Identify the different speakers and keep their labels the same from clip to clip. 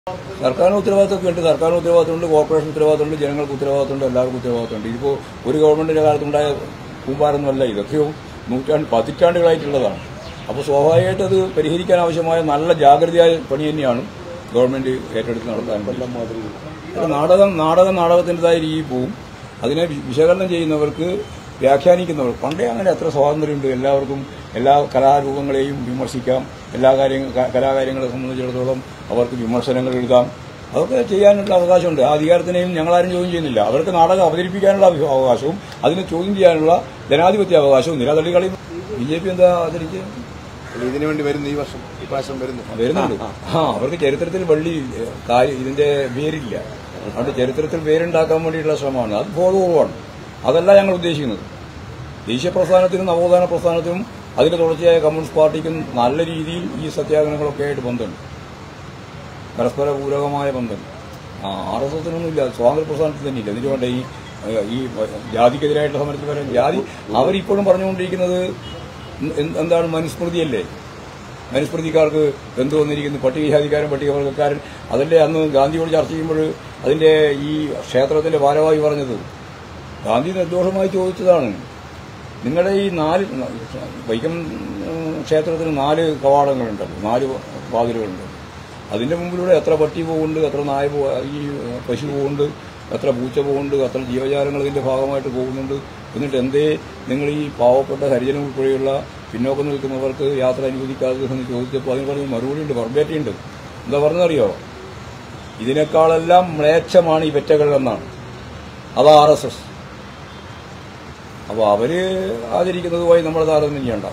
Speaker 1: സർക്കാരിന് ഉത്തരവാദിത്തമൊക്കെ ഉണ്ട് സർക്കാരിന് ഉത്തരവാദിത്തമുണ്ട് കോർപ്പറേഷൻ ഉത്തരവാദിത്തമുണ്ട് ജനങ്ങൾക്ക് ഉത്തരവാദിത്തമുണ്ട് എല്ലാവർക്കും ഉത്തരവാദിത്തമുണ്ട് ഇതിപ്പോൾ ഒരു ഗവൺമെന്റിന്റെ കാലത്തുണ്ടായ കൂമ്പാരൊന്നുമല്ല ഇതൊക്കെയോ നൂറ്റാണ്ട് പതിറ്റാണ്ടുകളായിട്ടുള്ളതാണ് അപ്പോൾ സ്വാഭാവികമായിട്ട് അത് പരിഹരിക്കാൻ ആവശ്യമായ നല്ല ജാഗ്രതയായ പണി തന്നെയാണ് ഗവൺമെന്റ് ഏറ്റെടുത്ത് നടത്താൻ അത് നാടകം നാടകം നാടകത്തിൻ്റെതായ രീതിയിൽ പോവും അതിനെ വി- വിശകലനം ചെയ്യുന്നവർക്ക് വ്യാഖ്യാനിക്കുന്നവർ പണ്ടേ അങ്ങനെ എത്ര സ്വാതന്ത്ര്യമുണ്ട് എല്ലാവർക്കും എല്ലാ കലാരൂപങ്ങളെയും വിമർശിക്കാം എല്ലാ കാര്യങ്ങൾ കലാകാര്യങ്ങളെ സംബന്ധിച്ചിടത്തോളം അവർക്ക് വിമർശനങ്ങൾ എഴുതാം അതൊക്കെ ചെയ്യാനുള്ള അവകാശമുണ്ട് ആ അധികാരത്തിനെയും ഞങ്ങളാരും ചോദ്യം ചെയ്യുന്നില്ല അവർക്ക് നാടകം അവതരിപ്പിക്കാനുള്ള അവ- അവകാശവും അതിനെ ചോദ്യം ചെയ്യാനുള്ള ജനാധിപത്യ അവകാശവും നിരാതള്ളികളി ബി ജെ പി എന്താ അതിരിക്കുക
Speaker 2: ഇതിനു വേണ്ടി വരുന്നു ഈ വർഷം ഇപ്രാവശ്യം വരുന്നു
Speaker 1: വരുന്നുണ്ട് ആ അവർക്ക് ചരിത്രത്തിൽ വള്ളി ഏ, കാര്യം ഇതിന്റെ വേരില്ല അതുകൊണ്ട് ചരിത്രത്തിൽ വേരുണ്ടാക്കാൻ വേണ്ടിയിട്ടുള്ള ശ്രമമാണ് അത് ബോധപൂർവമാണ് അതല്ല ഞങ്ങൾ ഉദ്ദേശിക്കുന്നത് ദേശീയ പ്രസ്ഥാനത്തിനും നവോത്ഥാന പ്രസ്ഥാനത്തിനും അതിന്റെ തുടർച്ചയായ കമ്മ്യൂണിസ്റ്റ് പാർട്ടിക്കും നല്ല രീതിയിൽ ഈ സത്യാഗ്രഹങ്ങളൊക്കെ ആയിട്ട് ബന്ധമുണ്ട് പരസ്പര പൂരകമായ ബന്ധം ആർ എസ് എസിനൊന്നുമില്ല സ്വാതന്ത്ര്യ പ്രസ്ഥാനത്തിൽ തന്നെ ഇല്ല എന്നിട്ട് വേണ്ട ഈ ഏ, ഈ ജാതിക്കെതിരായിട്ടുള്ള സമരത്തിൽ വരാൻ ജാതി അവരിപ്പോഴും പറഞ്ഞുകൊണ്ടിരിക്കുന്നത് എന്ത് എന്താണ് മനുസ്മൃതിയല്ലേ മനുസ്മൃതിക്കാർക്ക് എന്ത് വന്നിരിക്കുന്നു പട്ടികജാതിക്കാരൻ പട്ടികവർഗക്കാരൻ അതല്ലേ അന്ന് ഗാന്ധിയോട് ചർച്ച ചെയ്യുമ്പോൾ അതിന്റെ ഈ ക്ഷേത്രത്തിന്റെ ഭാരവാഹി പറഞ്ഞത് ഗാന്ധി നിർദോഷമായി ചോദിച്ചതാണ് നിങ്ങളുടെ ഈ നാല് വൈക്കം ഉം, ക്ഷേത്രത്തിന് നാല് കവാടങ്ങളുണ്ടല്ലോ നാല് വാതിലുകളുണ്ട് അതിന്റെ മുമ്പിലൂടെ എത്ര പട്ടി പോകുന്നുണ്ട് എത്ര നായ പോ ഈ പശു പോകുന്നുണ്ട് എത്ര പൂച്ച പോകുന്നുണ്ട് എത്ര ജീവജാലങ്ങൾ ഇതിന്റെ ഭാഗമായിട്ട് പോകുന്നുണ്ട് എന്നിട്ട് എന്തേ നിങ്ങൾ ഈ പാവപ്പെട്ട ഹരിജനം ഉൾപ്പെടെയുള്ള പിന്നോക്കം നിൽക്കുന്നവർക്ക് യാത്ര അനുവദിക്കാതെ എന്ന് ചോദിച്ചപ്പോൾ അതിന് പറഞ്ഞ മറുപടി ഉണ്ട് മറുപേറ്റയുണ്ട് എന്താ പറഞ്ഞറിയോ ഇതിനേക്കാളെല്ലാം മ്ലേച്ഛമാണ് ഈ വെറ്റകൾ എന്നാണ് അത് ആർ എസ് എസ് അപ്പോൾ അവര് ആചരിക്കുന്നതുമായി നമ്മുടെ താരതമ്യം ചെയ്യണ്ട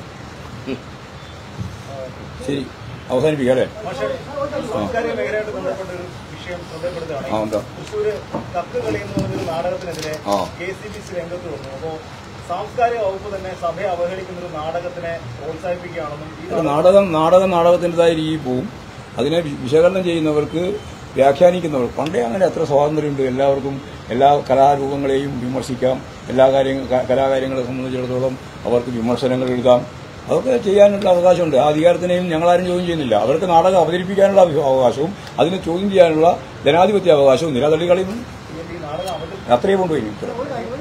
Speaker 1: ശരി അവസാനിപ്പിക്കാം അല്ലേ
Speaker 3: സാംസ്കാരിക മേഖലയായിട്ട് ബന്ധപ്പെട്ട ഒരു വിഷയം ശ്രദ്ധപ്പെടുത്തുകയാണ്
Speaker 1: ആ എന്താ
Speaker 3: തൃശ്ശൂര് കത്ത് കളി എന്ന് പറഞ്ഞൊരു നാടകത്തിനെതിരെ
Speaker 1: ആ.
Speaker 3: കെ സി ബി സി രംഗത്ത് വന്നു അപ്പോ സാംസ്കാരിക വകുപ്പ് തന്നെ സഭയെ അവഹേളിക്കുന്ന ഒരു നാടകത്തിനെ പ്രോത്സാഹിപ്പിക്കുകയാണെന്നും ഈ
Speaker 1: ഒരു നാടകം നാടകം നാടകത്തിൻ്റെതായ രീതിയിൽ പോവും അതിനെ വി- വിശകലനം ചെയ്യുന്നവർക്ക് വ്യാഖ്യാനിക്കുന്നവർ പണ്ടേ അങ്ങനെ എത്ര സ്വാതന്ത്ര്യമുണ്ട് എല്ലാവർക്കും എല്ലാ കലാരൂപങ്ങളെയും വിമർശിക്കാം എല്ലാ കാര്യങ്ങൾ കലാകാര്യങ്ങളെ സംബന്ധിച്ചിടത്തോളം അവർക്ക് വിമർശനങ്ങൾ എഴുതാം അതൊക്കെ ചെയ്യാനുള്ള അവകാശമുണ്ട് ആ അധികാരത്തിനെയും ഞങ്ങളാരും ചോദ്യം ചെയ്യുന്നില്ല അവർക്ക് നാടകം അവതരിപ്പിക്കാനുള്ള അവ- അവകാശവും അതിനെ ചോദ്യം ചെയ്യാനുള്ള ജനാധിപത്യ അവകാശവും നിരാതള്ളികളി
Speaker 3: ഈ നാടകം അവതരി
Speaker 1: അത്രയും കൊണ്ടുപോയി ഇത്ര.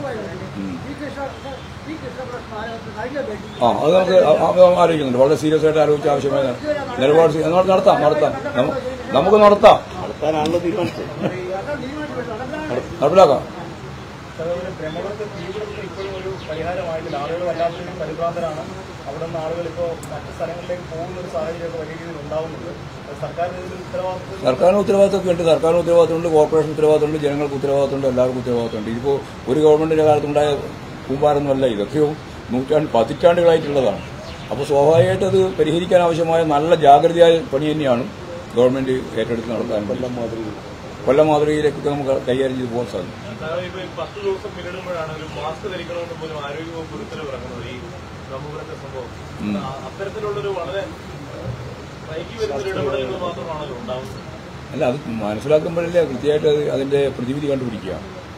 Speaker 1: ആ അത് നമുക്ക് ആ- ആ- ആലോചിക്കുന്നുണ്ട് വളരെ സീരിയസ് ആയിട്ട് ആലോചിച്ച ആവശ്യമായ നിലപാട് സ്വീ- നമുക്ക് നടത്താം നടത്താം നമു- നമുക്ക് നടത്താം
Speaker 2: നടത്താനാണല്ലോ തീരുമാനിച്ചത്
Speaker 1: നടപ്പിലാക്കാം
Speaker 3: സഹോദരൻ ബ്രഹ്മപുരത്ത് തീപിടുത്തം ഇപ്പോഴും ഒരു പരിഹാരമായിട്ടില്ല ആളുകൾ വല്ലാത്തതിനും പരിഭ്രാന്തരാണ് അവിടെ നിന്ന് ആളുകൾ ഇപ്പോൾ മറ്റ് സ്ഥലങ്ങളിലേക്ക് പോകുന്ന ഒരു സാഹചര്യമൊക്കെ വലിയ രീതിയിൽ ഉണ്ടാവുന്നുണ്ട് അത് സർക്കാരിന് ഇതിൽ ഉത്തരവാദിത്വം
Speaker 1: സർക്കാരിന് ഉത്തരവാദിത്തമൊക്കെ ഉണ്ട് സർക്കാരിന് ഉത്തരവാദിത്തമുണ്ട് കോർപ്പറേഷൻ ഉത്തരവാദിത്തമുണ്ട് ജനങ്ങൾക്ക് ഉത്തരവാദിത്തമുണ്ട് എല്ലാവർക്കും ഉത്തരവാദിത്തമുണ്ട് ഇതിപ്പോൾ ഒരു ഗവൺമെന്റിന്റെ കാലത്തുണ്ടായ കൂമ്പാരൊന്നുമല്ല ഇതൊക്കെയോ നൂറ്റാണ്ട് പതിറ്റാണ്ടുകളായിട്ടുള്ളതാണ് അപ്പോൾ സ്വാഭാവികമായിട്ട് അത് പരിഹരിക്കാൻ ആവശ്യമായ നല്ല ജാഗ്രതയായ പണി തന്നെയാണ് ഗവൺമെന്റ് ഏറ്റെടുത്ത് നടത്താൻ കൊല്ലം മാതൃക കൊല്ലം മാതൃകയിലേക്കൊക്കെ നമുക്ക് കൈകാര്യം ചെയ്ത് പോകാൻ സാധിക്കും
Speaker 4: സാറേ, ഇപ്പൊ ഈ പത്ത് ദിവസം പിന്നിടുമ്പോഴാണ് ഒരു മാസ്ക് ധരിക്കണമെന്ന് പോലും ആരോഗ്യവകുപ്പ് ഉത്തരവ് ഇറങ്ങുന്നത് ഈ സമൂഹത്തെ സംഭവം ആ- അത്തരത്തിലുള്ളൊരു വളരെ വൈകി വരുന്നൊരു ഇടപെടലുകൾ മാത്രമാണല്ലോ ഉണ്ടാവുന്നത്
Speaker 1: അല്ല അത് മനസ്സിലാക്കുമ്പോഴല്ലേ കൃത്യമായിട്ട് അത് അതിന്റെ പ്രതിവിധി കണ്ടുപിടിക്കുക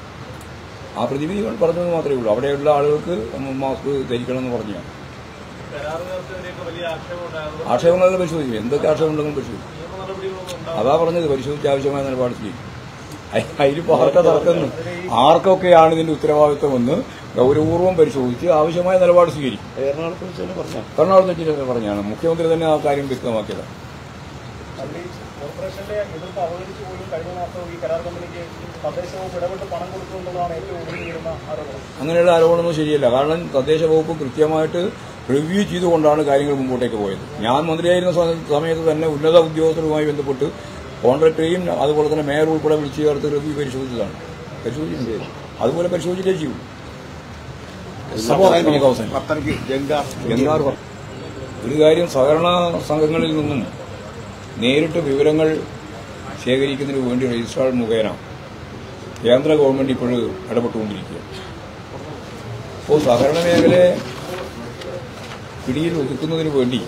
Speaker 1: ആ പ്രതിവിധി പറഞ്ഞത് മാത്രമേ ഉള്ളൂ അവിടെയുള്ള ആളുകൾക്ക് മാസ്ക് ധരിക്കണം എന്ന് പറഞ്ഞു
Speaker 4: കരാറുകാർക്കെതിരെയൊക്കെ വലിയ ആക്ഷേപം ഉണ്ടാകുന്നത്
Speaker 1: ആക്ഷേപങ്ങളെല്ലാം പരിശോധിക്കും എന്തൊക്കെ ആക്ഷേപമുണ്ടെങ്കിലും പരിശോധിക്കും
Speaker 4: നിയമ നടപടികളൊന്നും ഉണ്ടാവും
Speaker 1: അതാ പറഞ്ഞത് പരിശോധിച്ച് ആവശ്യമായ നിലപാട് ചെയ്യും അതിലിപ്പോ ആർക്കാ തർക്കുന്നു ആർക്കൊക്കെയാണ് ഇതിന്റെ ഉത്തരവാദിത്വമെന്ന് ഗൗരവപൂർവ്വം പരിശോധിച്ച് ആവശ്യമായ നിലപാട് സ്വീകരിക്കും
Speaker 2: എറണാകുളത്ത് വെച്ച് തന്നെ പറഞ്ഞു
Speaker 1: എറണാകുളത്ത് വെച്ചിട്ട് പറഞ്ഞാണ് മുഖ്യമന്ത്രി തന്നെ ആ കാര്യം വ്യക്തമാക്കിയത്
Speaker 3: അതിൽ ഈ കോർപ്പറേഷന്റെ എതിർപ്പ് അവഗണിച്ചു പോലും കഴിഞ്ഞ മാസം ഈ കരാർ കമ്പനിക്ക് തദ്ദേശ വകുപ്പ് ഇടപെട്ട് പണം കൊടുത്തു എന്നുള്ളതാണ് ഏറ്റവും ഒടുവിൽ വരുന്ന ആരോപണം
Speaker 1: അങ്ങനെയുള്ള ആരോപണമൊന്നും ശരിയല്ല കാരണം തദ്ദേശ വകുപ്പ് കൃത്യമായിട്ട് റിവ്യൂ ചെയ്തുകൊണ്ടാണ് കാര്യങ്ങൾ മുമ്പോട്ടേക്ക് പോയത് ഞാൻ മന്ത്രിയായിരുന്ന സ- സമയത്ത് തന്നെ ഉന്നത ഉദ്യോഗസ്ഥരുമായി ബന്ധപ്പെട്ട് കോൺട്രാക്ടറെയും അതുപോലെ തന്നെ മേയർ ഉൾപ്പെടെ വിളിച്ചു ചേർത്ത് റിവ്യൂ പരിശോധിച്ചതാണ് പരിശോധിച്ചിട്ടുണ്ട് അതുപോലെ പരിശോധിച്ചിട്ടേ ചെയ്യൂ അപ്പോൾ നമുക്ക് അവസാനം
Speaker 2: പത്തനക്ക് ജങ്കാർ
Speaker 1: എന്നാർ പറഞ്ഞു ഒരു കാര്യം സഹകരണ സംഘങ്ങളിൽ നിന്നും നേരിട്ട് വിവരങ്ങൾ ശേഖരിക്കുന്നതിന് വേണ്ടി രജിസ്ട്രാർ മുഖേന കേന്ദ്ര ഗവൺമെന്റ് ഇപ്പോൾ ഇടപെട്ടുകൊണ്ടിരിക്കുക അപ്പോൾ സഹകരണ മേഖലയെ പിടിയിൽ ഒതുക്കുന്നതിന് വേണ്ടി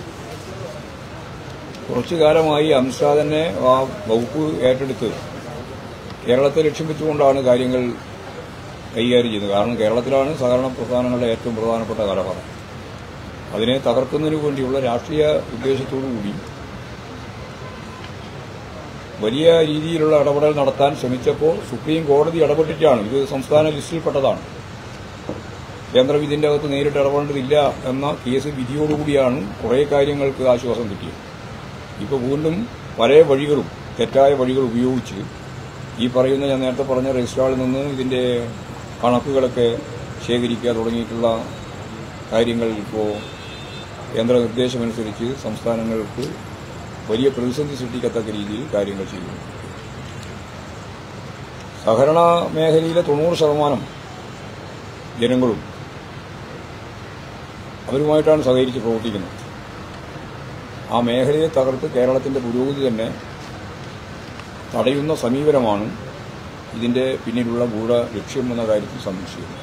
Speaker 1: കുറച്ചു കാലമായി അമിത്ഷാ തന്നെ ആ വകുപ്പ് ഏറ്റെടുത്ത് കേരളത്തെ ലക്ഷ്യം വെച്ചുകൊണ്ടാണ് കാര്യങ്ങൾ കൈകാര്യം ചെയ്യുന്നത് കാരണം കേരളത്തിലാണ് സഹകരണ പ്രസ്ഥാനങ്ങളുടെ ഏറ്റവും പ്രധാനപ്പെട്ട കലഹം അതിനെ തകർക്കുന്നതിന് വേണ്ടിയുള്ള രാഷ്ട്രീയ ഉദ്ദേശത്തോടു കൂടി വലിയ രീതിയിലുള്ള ഇടപെടൽ നടത്താൻ ശ്രമിച്ചപ്പോൾ സുപ്രീം കോടതി ഇടപെട്ടിട്ടാണ് ഇത് സംസ്ഥാന ലിസ്റ്റിൽപ്പെട്ടതാണ് കേന്ദ്രം ഇതിന്റെ അകത്ത് നേരിട്ട് ഇടപെടേണ്ടതില്ല എന്ന കേസ് വിധിയോടുകൂടിയാണ് കുറേ കാര്യങ്ങൾക്ക് ആശ്വാസം കിട്ടിയത് ഇപ്പോൾ വീണ്ടും പല വഴികളും തെറ്റായ വഴികൾ ഉപയോഗിച്ച് ഈ പറയുന്ന ഞാൻ നേരത്തെ പറഞ്ഞ രജിസ്ട്രാളിൽ നിന്ന് ഇതിന്റെ കണക്കുകളൊക്കെ ശേഖരിക്കുക തുടങ്ങിയിട്ടുള്ള കാര്യങ്ങൾ ഇപ്പോൾ കേന്ദ്ര നിർദ്ദേശമനുസരിച്ച് സംസ്ഥാനങ്ങൾക്ക് വലിയ പ്രതിസന്ധി സൃഷ്ടിക്കത്തക്ക രീതിയിൽ കാര്യങ്ങൾ ചെയ്യുന്നു സഹകരണ മേഖലയിലെ തൊണ്ണൂറ് ശതമാനം ജനങ്ങളും അവരുമായിട്ടാണ് സഹകരിച്ച് പ്രവർത്തിക്കുന്നത് ആ മേഖലയെ തകർത്ത് കേരളത്തിന്റെ പുരോഗതി തന്നെ തടയുന്ന സമീപനമാണ് ഇതിന്റെ പിന്നിലുള്ള ഗൂഢ ലക്ഷ്യം എന്ന കാര്യത്തിൽ സംശയമില്ല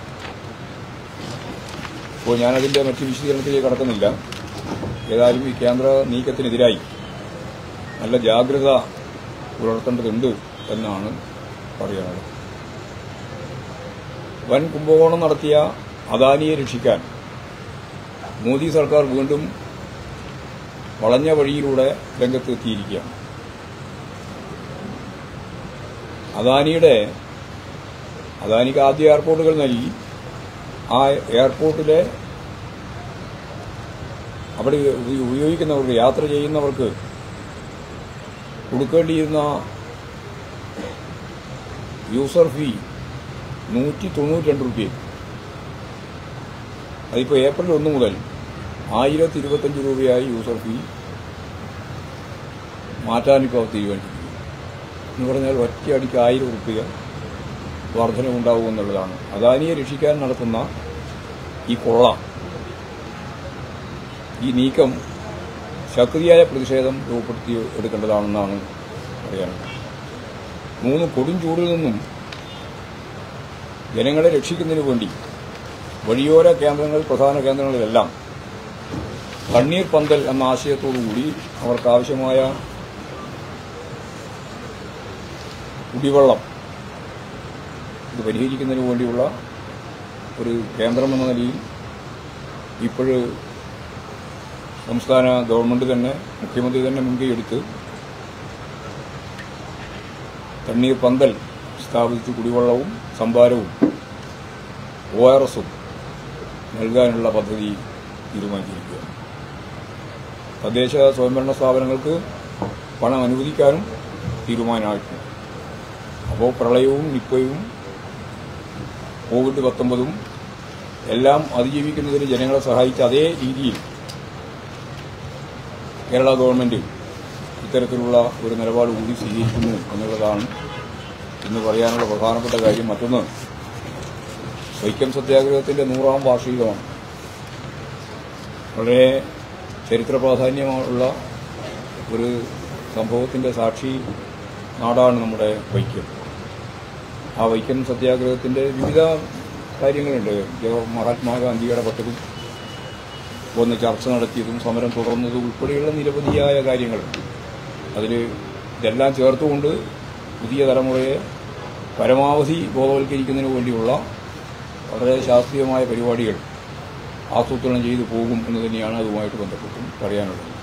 Speaker 1: അപ്പോൾ ഞാനതിന്റെ മറ്റ് വിശദീകരണത്തിലേക്ക് കടക്കുന്നില്ല ഏതായാലും ഈ കേന്ദ്ര നീക്കത്തിനെതിരായി നല്ല ജാഗ്രത പുലർത്തേണ്ടതുണ്ട് എന്നാണ് പറയാനുള്ളത് വൻ കുംഭകോണം നടത്തിയ അദാനിയെ രക്ഷിക്കാൻ മോദി സർക്കാർ വീണ്ടും വളഞ്ഞ വഴിയിലൂടെ രംഗത്തെത്തിയിരിക്കുകയാണ് അദാനിയുടെ അദാനിക്ക് ആദ്യ എയർപോർട്ടുകൾ നൽകി ആ എയർപോർട്ടിലെ അവിടെ ഉപ- ഉപയോഗിക്കുന്നവർക്ക് യാത്ര ചെയ്യുന്നവർക്ക് കൊടുക്കേണ്ടിയിരുന്ന യൂസർ ഫീ നൂറ്റി തൊണ്ണൂറ്റി രണ്ട് റുപ്യ അതിപ്പോൾ ഏപ്രിൽ ഒന്ന് മുതൽ ആയിരത്തി ഇരുപത്തഞ്ച് രൂപയായി യൂസർ ഫീ മാറ്റാനിപ്പോൾ തീരുമാനിച്ചിരിക്കുന്നു എന്ന് പറഞ്ഞാൽ ഒറ്റയടിക്ക് ആയിരം റുപ്യ വർധനവുണ്ടാവും എന്നുള്ളതാണ് അദാനിയെ രക്ഷിക്കാൻ നടത്തുന്ന ഈ കൊള്ള ഈ നീക്കം ശക്തിയായ പ്രതിഷേധം രൂപപ്പെടുത്തി എടുക്കേണ്ടതാണെന്നാണ് പറയാനുള്ളത് മൂന്ന് കൊടും ചൂടിൽ നിന്നും ജനങ്ങളെ രക്ഷിക്കുന്നതിന് വേണ്ടി വഴിയോര കേന്ദ്രങ്ങൾ പ്രധാന കേന്ദ്രങ്ങളിലെല്ലാം കണ്ണീർ പന്തൽ എന്ന ആശയത്തോടുകൂടി അവർക്ക് ആവശ്യമായ കുടിവെള്ളം ഇത് പരിഹരിക്കുന്നതിന് വേണ്ടിയുള്ള ഒരു കേന്ദ്രമെന്ന നിലയിൽ ഇപ്പോഴ് സംസ്ഥാന ഗവൺമെന്റ് തന്നെ മുഖ്യമന്ത്രി തന്നെ മുൻകൈയെടുത്ത് തണ്ണീർ പന്തൽ സ്ഥാപിച്ച് കുടിവെള്ളവും സംഭാരവും ഒ ആർ എസും നൽകാനുള്ള പദ്ധതി തീരുമാനിച്ചിരിക്കുകയാണ് തദ്ദേശ സ്വയംഭരണ സ്ഥാപനങ്ങൾക്ക് പണം അനുവദിക്കാനും തീരുമാനമായിട്ടുണ്ട് അപ്പോൾ പ്രളയവും നിപ്പയും കോവിഡ് പത്തൊമ്പതും എല്ലാം അതിജീവിക്കുന്നതിന് ജനങ്ങളെ സഹായിച്ച അതേ രീതിയിൽ കേരള ഗവൺമെന്റ് ഇത്തരത്തിലുള്ള ഒരു നിലപാട് കൂടി സ്വീകരിക്കുന്നു എന്നുള്ളതാണ് ഇന്ന് പറയാനുള്ള പ്രധാനപ്പെട്ട കാര്യം മറ്റൊന്ന് വൈക്കം സത്യാഗ്രഹത്തിന്റെ നൂറാം വാർഷികമാണ് വളരെ ചരിത്ര പ്രാധാന്യമുള്ള ഒരു സംഭവത്തിന്റെ സാക്ഷി നാടാണ് നമ്മുടെ വൈക്കം ആ വൈക്കം സത്യാഗ്രഹത്തിന്റെ വിവിധ കാര്യങ്ങളുണ്ട് ജവ- മഹാത്മാഗാന്ധിയുടെ പട്ടതും ഒന്ന് ചർച്ച നടത്തിയതും സമരം തുടർന്നതും ഉൾപ്പെടെയുള്ള നിരവധിയായ കാര്യങ്ങളുണ്ട് അതിൽ ഇതെല്ലാം ചേർത്തുകൊണ്ട് പുതിയ തലമുറയെ പരമാവധി ബോധവൽക്കരിക്കുന്നതിന് വേണ്ടിയുള്ള വളരെ ശാസ്ത്രീയമായ പരിപാടികൾ ആസൂത്രണം ചെയ്തു പോകും എന്ന് തന്നെയാണ് അതുമായിട്ട് ബന്ധപ്പെട്ടും പറയാനുള്ളത്